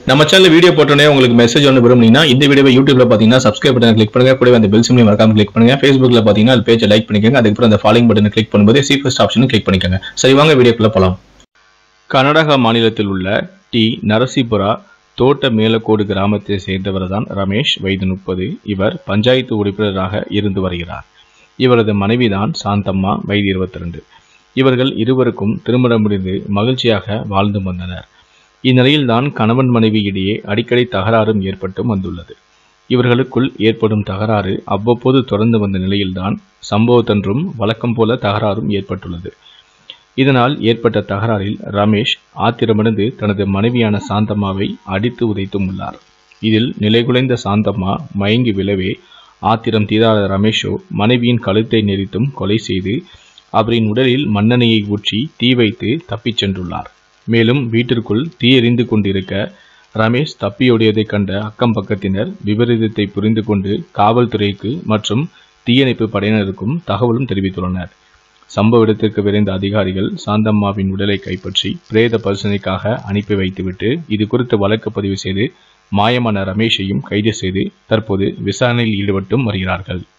நம்ம channel video போட்டோன்னே உங்களுக்கு மெசேஜ் ஒன்று விரும்புனீங்கன்னா இந்த வீடியோவை யூடியூப்ல பார்த்தீங்கன்னா சப்ஸ்கிரைப் பட்டன் கிளிக் பண்ணுங்க கூடவே அந்த பெல் சிம்லையும் மறக்காம கிளிக் பண்ணுங்க ஃபேஸ்புக்ல பார்த்தீங்கன்னா அது பேஜை லைக் பண்ணிக்கோங்க அதுக்கப்புறம் அந்த ஃபாலோயிங் பட்டனை கிளிக் பண்ணும்போது சி ஃபர்ஸ்ட் ஆப்ஷனும் கிளிக் பண்ணிக்கோங்க சரி வாங்க வீடியோக்குள்ள போலாம் கர்நாடகா மாநிலத்தில் உள்ள டி நரசிபுரா தோட்ட மேலக்கோடு கிராமத்தை சேர்ந்தவர் தான் ரமேஷ் வயது முப்பது இவர் பஞ்சாயத்து உறுப்பினராக இருந்து வருகிறார் இவரது மனைவிதான் சாந்தம்மா வயது இருபத்தி ரெண்டு இவர்கள் இருவருக்கும் திருமணம் முடிந்து மகிழ்ச்சியாக வாழ்ந்து வந்தனர் இந்நிலையில்தான் கணவன் மனைவி இடையே அடிக்கடி தகராறும் ஏற்பட்டும் வந்துள்ளது இவர்களுக்குள் ஏற்படும் தகராறு அவ்வப்போது தொடர்ந்து வந்த நிலையில்தான் சம்பவத்தன்றும் வழக்கம் போல தகராறும் ஏற்பட்டுள்ளது இதனால் ஏற்பட்ட தகராறில் ரமேஷ் ஆத்திரமடைந்து தனது மனைவியான சாந்தம்மாவை அடித்து உதைத்தும் உள்ளார் இதில் நிலைகுலைந்த சாந்தம்மா மயங்கி விழவே ஆத்திரம் தீராத ரமேஷோ மனைவியின் கழுத்தை நெரித்தும் கொலை செய்து அவரின் உடலில் மண்ணெண்ணெயை ஊற்றி தீ வைத்து தப்பிச் சென்றுள்ளார் மேலும் வீட்டிற்குள் தீ எரிந்து கொண்டிருக்க ரமேஷ் தப்பியோடியதைக் கண்ட அக்கம் பக்கத்தினர் விபரீதத்தை புரிந்து கொண்டு காவல்துறைக்கு மற்றும் தீயணைப்பு படையினருக்கும் தகவலும் தெரிவித்துள்ளனர் சம்பவ இடத்திற்கு விரைந்த அதிகாரிகள் சாந்தம்மாவின் உடலை கைப்பற்றி பிரேத பரிசோதனைக்காக அனுப்பி வைத்துவிட்டு இது குறித்து வழக்கு பதிவு செய்து மாயமான ரமேஷையும் கைது செய்து தற்போது விசாரணையில் ஈடுபட்டும் வருகிறார்கள்